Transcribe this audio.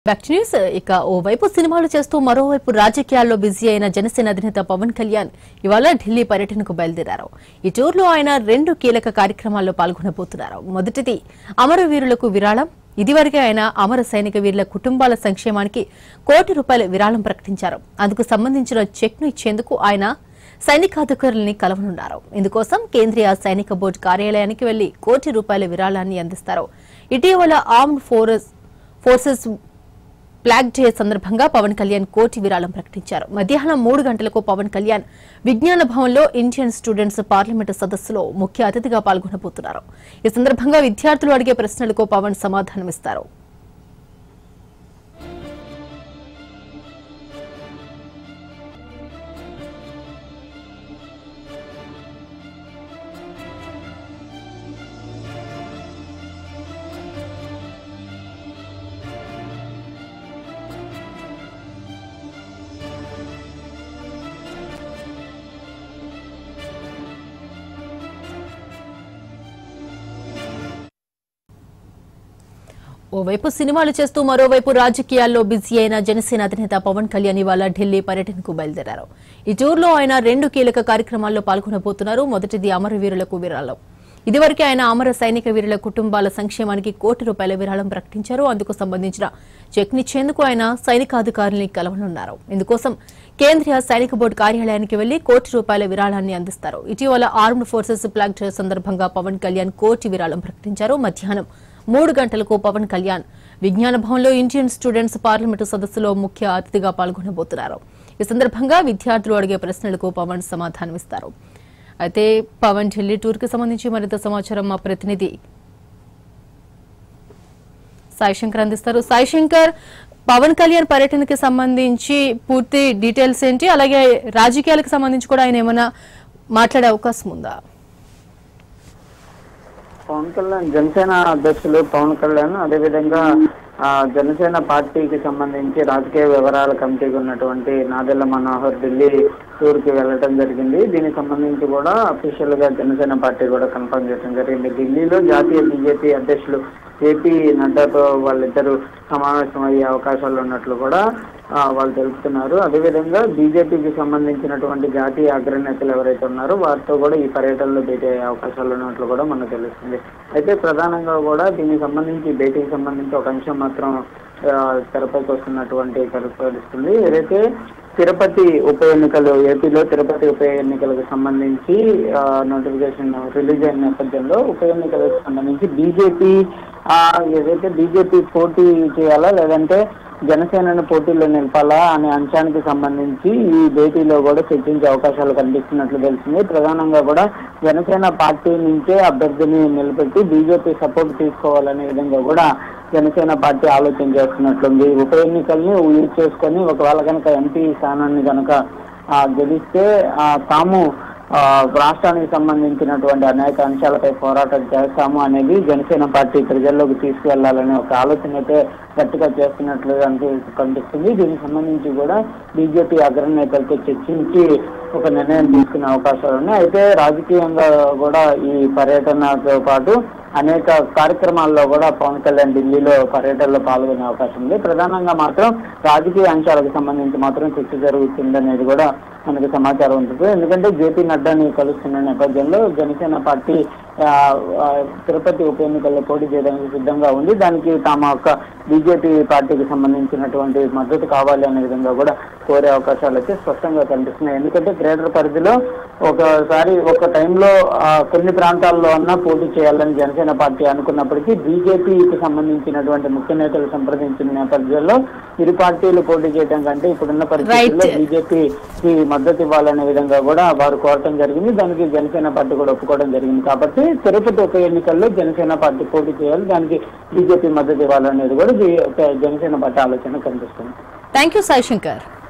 Back to news ఇక ఓవైపు సినిమాలు చేస్తూ మరోవైపు రాజకీయాల్లో బిజీ అయిన జనసేన అధినేత పవన్ కళ్యాణ్ ఇవాళ ఢిల్లీ పర్యటనకు బయలుదేరారు ఈ టూర్లో ఆయన రెండు కీలక కార్యక్రమాల్లో పాల్గొనబోతున్నారు మొదటిది అమరవీరులకు విరాళం ఇదివరకే ఆయన అమర సైనిక వీరుల కుటుంబాల సంక్షేమానికి కోటి రూపాయల విరాళం ప్రకటించారు అందుకు సంబంధించిన చెక్ను ఇచ్చేందుకు ఆయన సైనికాధికారుల్ని కలవనున్నారు ఇందుకోసం కేంద్రీయ సైనిక బోర్డు కార్యాలయానికి వెళ్లి కోటి రూపాయల విరాళాన్ని అందిస్తారు ఇటీవల armed force forces flag day సందర్భంగా పవన్ కళ్యాణ్ కోటి విరాళం ప్రకటించారు మధ్యాహ్నం మూడు గంటలకు పవన్ కళ్యాణ్ విజ్ఞాన భవన్లో ఇండియన్ స్టూడెంట్స్ పార్లమెంటు సదస్సులో ముఖ్య అతిథిగా పాల్గొనబోతున్నారు ఈ సందర్భంగా విద్యార్థులు అడిగే ప్రశ్నలకు పవన్ సమాధానమిస్తారు ఓవైపు సినిమాలు చేస్తూ మరోవైపు రాజకీయాల్లో బిజీ అయిన జనసేన అధినేత పవన్ కళ్యాణ్ ఇవాళ ఢిల్లీ పర్యటనకు బయలుదేరారు ఈ టూర్లో ఆయన రెండు కీలక కార్యక్రమాల్లో పాల్గొనబోతున్నారు మొదటిది అమరవీరులకు విరాళం ఇదివరకే ఆయన అమర సైనిక వీరుల కుటుంబాల సంక్షేమానికి కోటి రూపాయల విరాళం ప్రకటించారు అందుకు సంబంధించిన చెక్నిచ్చేందుకు ఆయన సైనికాధికారుల్ని కలవనున్నారు ఇందుకోసం కేంద్రీయ సైనిక బోర్డు కార్యాలయానికి వెళ్లి కోటి రూపాయల విరాళాన్ని అందిస్తారు ఇటీవల ఆర్మ్డ్ ఫోర్సెస్ ఫ్లాగ్ డే సందర్భంగా పవన్ కళ్యాణ్ కోటి విరాళం ప్రకటించారు మధ్యాహ్నం మూడు గంటలకు పవన్ కళ్యాణ్ విజ్ఞాన భవన్లో ఇండియన్ స్టూడెంట్స్ పార్లమెంటు సదస్సులో ముఖ్య అతిథిగా పాల్గొనబోతున్నారు ఈ సందర్భంగా విద్యార్థులు అడిగే ప్రశ్నలకు పవన్ సమాధానమిస్తారు అయితే పవన్ ఢిల్లీ టూర్ కి సంబంధించి మరింత సమాచారం మా ప్రతినిధి సాయి శంకర్ అందిస్తారు సాయి శంకర్ పవన్ కళ్యాణ్ పర్యటనకి సంబంధించి పూర్తి డీటెయిల్స్ ఏంటి అలాగే రాజకీయాలకు సంబంధించి కూడా ఆయన ఏమైనా మాట్లాడే అవకాశం ఉందా పవన్ కళ్యాణ్ జనసేన అధ్యక్షులు పవన్ కళ్యాణ్ అదేవిధంగా ఆ, జనసేన పార్టీకి సంబంధించి రాజకీయ వివరాల కమిటీకి ఉన్నటువంటి నాదెళ్ల మనోహర్ ఢిల్లీ టూర్ కి వెళ్ళడం జరిగింది దీనికి సంబంధించి కూడా అఫీషియల్ గా జనసేన పార్టీ కూడా కన్ఫర్మ్ చేయడం జరిగింది ఢిల్లీలో జాతీయ బీజేపీ అధ్యక్షులు ఏపీ నడ్డాతో వాళ్ళిద్దరూ సమావేశం అయ్యే అవకాశాలు ఉన్నట్లు కూడా ఆ, వాళ్ళు తెలుపుతున్నారు అదేవిధంగా బీజేపీకి సంబంధించినటువంటి జాతీయ అగ్రనేతలు ఎవరైతే ఉన్నారో వారితో కూడా ఈ పర్యటనలో భేటీ అయ్యే అవకాశాలు ఉన్నట్లు కూడా మనకు తెలుస్తుంది అయితే ప్రధానంగా కూడా దీనికి సంబంధించి భేటీకి సంబంధించి ఒక అంశం మాత్రం ఆ, తెరపైకి వస్తున్నటువంటి తెలుస్తుంది ఏదైతే తిరుపతి ఉప ఎన్నికలు ఏపీలో తిరుపతి ఉప ఎన్నికలకు సంబంధించి నోటిఫికేషన్ రిలీజ్ అయిన నేపథ్యంలో ఉప ఎన్నికలకు సంబంధించి బీజేపీ ఏదైతే బీజేపీ పోటీ చేయాలా లేదంటే జనసేనను పోటీలో నిలపాలా అనే అంశానికి సంబంధించి ఈ భేటీలో కూడా చర్చించే అవకాశాలు కనిపిస్తున్నట్లు తెలిసింది ప్రధానంగా కూడా జనసేన పార్టీ నుంచే అభ్యర్థిని నిలబెట్టి బీజేపీ సపోర్ట్ తీసుకోవాలనే విధంగా కూడా జనసేన పార్టీ ఆలోచన చేస్తున్నట్లుంది ఉప ఎన్నికల్ని యూజ్ చేసుకొని ఒకవేళ కనుక ఎంపీ స్థానాన్ని కనుక ఆ, గెలిస్తే ఆ, తాము ఆ, రాష్ట్రానికి సంబంధించినటువంటి అనేక అంశాలపై పోరాటం చేస్తాము అనేది జనసేన పార్టీ ప్రజల్లోకి తీసుకువెళ్లాలనే ఒక ఆలోచన అయితే గట్టిగా చేస్తున్నట్లు అనిపి- కనిపిస్తుంది దీనికి సంబంధించి కూడా బీజేపీ అగ్రనేతలతో చర్చించి ఒక నిర్ణయం తీసుకునే అవకాశాలు ఉన్నాయి అయితే రాజకీయంగా కూడా ఈ పర్యటనతో పాటు అనేక కార్యక్రమాల్లో కూడా పవన్ కళ్యాణ్ ఢిల్లీలో పర్యటనలో పాల్గొనే అవకాశం ఉంది ప్రధానంగా మాత్రం రాజకీయ అంశాలకు సంబంధించి మాత్రం చర్చ జరుగుతుందనేది కూడా మనకి సమాచారం ఉంటుంది ఎందుకంటే జేపీ నడ్డాని కలుస్తున్న నేపథ్యంలో జనసేన పార్టీ ఆ, ఆ, తిరుపతి ఉప ఎన్నికల్లో పోటీ చేయడానికి సిద్ధంగా ఉంది దానికి తమ యొక్క బీజేపీ పార్టీకి సంబంధించినటువంటి మద్దతు కావాలి అనే విధంగా కూడా కోరే అవకాశాలు అయితే స్పష్టంగా కనిపిస్తున్నాయి ఎందుకంటే గ్రేటర్ పరిధిలో ఒకసారి ఒక టైంలో ఆ, కొన్ని ప్రాంతాల్లో అన్నా పోటీ చేయాలని జనసేన పార్టీ అనుకున్నప్పటికీ బీజేపీకి సంబంధించినటువంటి ముఖ్య నేతలు సంప్రదించిన నేపథ్యంలో ఇరు పార్టీలు పోటీ చేయడం కంటే ఇప్పుడున్న పరిస్థితుల్లో Right. బీజేపీకి మద్దతు ఇవ్వాలనే విధంగా కూడా వారు కోరటం జరిగింది దానికి జనసేన పార్టీ కూడా ఒప్పుకోవడం జరిగింది కాబట్టి తిరుపతి ఉప ఎన్నికల్లో జనసేన పార్టీ పోటీ చేయాలి దానికి బీజేపీ మద్దతు ఇవ్వాలనేది కూడా జీ- జనసేన పార్టీ ఆలోచన కనిపిస్తుంది థ్యాంక్ యూ సాయి శంకర్